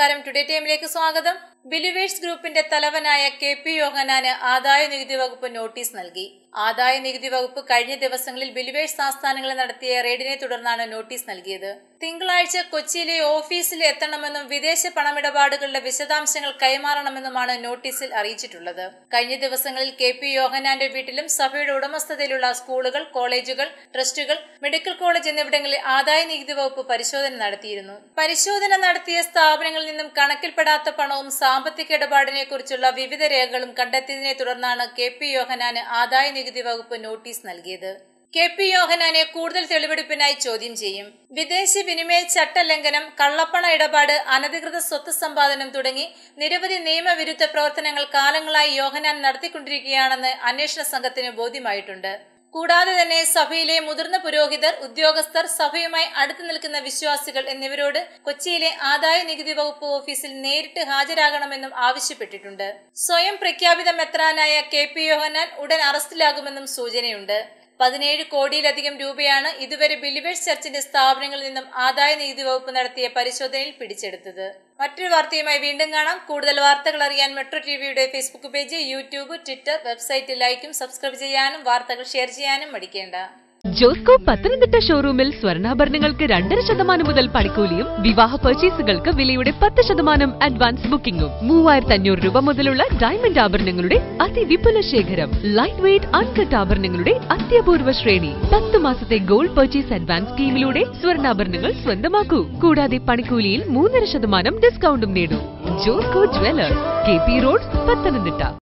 നമസ്കാരം ടുഡേ ടൈമിലേക്ക് സ്വാഗതം ബിലിവേഴ്സ് ഗ്രൂപ്പിന്റെ തലവനായ കെ പി യോഹനാന് ആദായ നികുതി വകുപ്പ് നോട്ടീസ് നൽകി ആദായ നികുതി വകുപ്പ് കഴിഞ്ഞ ദിവസങ്ങളിൽ ബിലിവേഴ്സ് ആസ്ഥാനങ്ങളിൽ നടത്തിയ റെയ്ഡിനെ തുടർന്നാണ് നോട്ടീസ് നൽകിയത് തിങ്കളാഴ്ച കൊച്ചിയിലെ ഓഫീസിൽ എത്തണമെന്നും വിദേശ പണമിടപാടുകളുടെ വിശദാംശങ്ങൾ കൈമാറണമെന്നുമാണ് നോട്ടീസിൽ അറിയിച്ചിട്ടുള്ളത് കഴിഞ്ഞ ദിവസങ്ങളിൽ കെ പി യോഹനാന്റെ വീട്ടിലും സഭയുടെ ഉടമസ്ഥതയിലുള്ള സ്കൂളുകൾ കോളേജുകൾ ട്രസ്റ്റുകൾ മെഡിക്കൽ കോളേജ് എന്നിവിടങ്ങളിൽ ആദായ നികുതി വകുപ്പ് പരിശോധന നടത്തിയിരുന്നു പരിശോധന നടത്തിയ സ്ഥാപനങ്ങളിൽ നിന്നും കണക്കിൽപ്പെടാത്ത പണവും സാമ്പത്തിക ഇടപാടിനെ കുറിച്ചുള്ള വിവിധ രേഖകളും കണ്ടെത്തിയതിനെ തുടർന്നാണ് കെ പി യോഹനാന് ആദായ നികുതി വകുപ്പ് നോട്ടീസ് നൽകിയത് കെ പി യോഹനാനെ കൂടുതൽ തെളിവെടുപ്പിനായി ചോദ്യം ചെയ്യും വിദേശ വിനിമയ ചട്ടലംഘനം കള്ളപ്പണ ഇടപാട് അനധികൃത സ്വത്ത് സമ്പാദനം തുടങ്ങി നിരവധി നിയമവിരുദ്ധ പ്രവർത്തനങ്ങൾ കാലങ്ങളായി യോഹനാൻ നടത്തിക്കൊണ്ടിരിക്കുകയാണെന്ന് അന്വേഷണ സംഘത്തിന് ബോധ്യമായിട്ടുണ്ട് കൂടാതെ തന്നെ സഭയിലെ മുതിർന്ന പുരോഹിതർ ഉദ്യോഗസ്ഥർ സഭയുമായി അടുത്തു നിൽക്കുന്ന വിശ്വാസികൾ എന്നിവരോട് കൊച്ചിയിലെ ആദായ നികുതി വകുപ്പ് ഓഫീസിൽ നേരിട്ട് ഹാജരാകണമെന്നും ആവശ്യപ്പെട്ടിട്ടുണ്ട് സ്വയം പ്രഖ്യാപിത മെത്രാനായ കെ പി യോഹനാൻ ഉടൻ അറസ്റ്റിലാകുമെന്നും സൂചനയുണ്ട് പതിനേഴ് കോടിയിലധികം രൂപയാണ് ഇതുവരെ ബിലിവേഴ്സ് ചർച്ചിന്റെ സ്ഥാപനങ്ങളിൽ നിന്നും ആദായ നികുതി വകുപ്പ് നടത്തിയ പരിശോധനയിൽ പിടിച്ചെടുത്തത് മറ്റൊരു വാർത്തയുമായി വീണ്ടും കാണാം കൂടുതൽ വാർത്തകൾ അറിയാൻ മെട്രോ ടിവിയുടെ Facebook page YouTube Twitter website ലൈക്കും സബ്സ്ക്രൈബ് ചെയ്യാനും വാർത്തകൾ ഷെയർ ചെയ്യാനും മടിക്കേണ്ട ജോസ്കോ പത്തനംതിട്ട ഷോറൂമിൽ സ്വർണ്ണാഭരണങ്ങൾക്ക് രണ്ടര ശതമാനം മുതൽ പണിക്കൂലിയും വിവാഹ പർച്ചേസുകൾക്ക് വിലയുടെ പത്ത് ശതമാനം അഡ്വാൻസ് ബുക്കിംഗും മൂവായിരത്തി അഞ്ഞൂറ് രൂപ മുതലുള്ള ഡയമണ്ട് ആഭരണങ്ങളുടെ അതിവിപുല ശേഖരം ലൈറ്റ് വെയ്റ്റ് അൺകട്ട് ആഭരണങ്ങളുടെ അത്യപൂർവ ശ്രേണി പത്ത് മാസത്തെ ഗോൾഡ് പർച്ചേസ് അഡ്വാൻസ് സ്കീമിലൂടെ സ്വർണ്ണാഭരണങ്ങൾ സ്വന്തമാക്കൂ കൂടാതെ പണിക്കൂലിയിൽ മൂന്നര ശതമാനം ഡിസ്കൗണ്ടും നേടൂ Josco jewellers K P road Pathanamthitta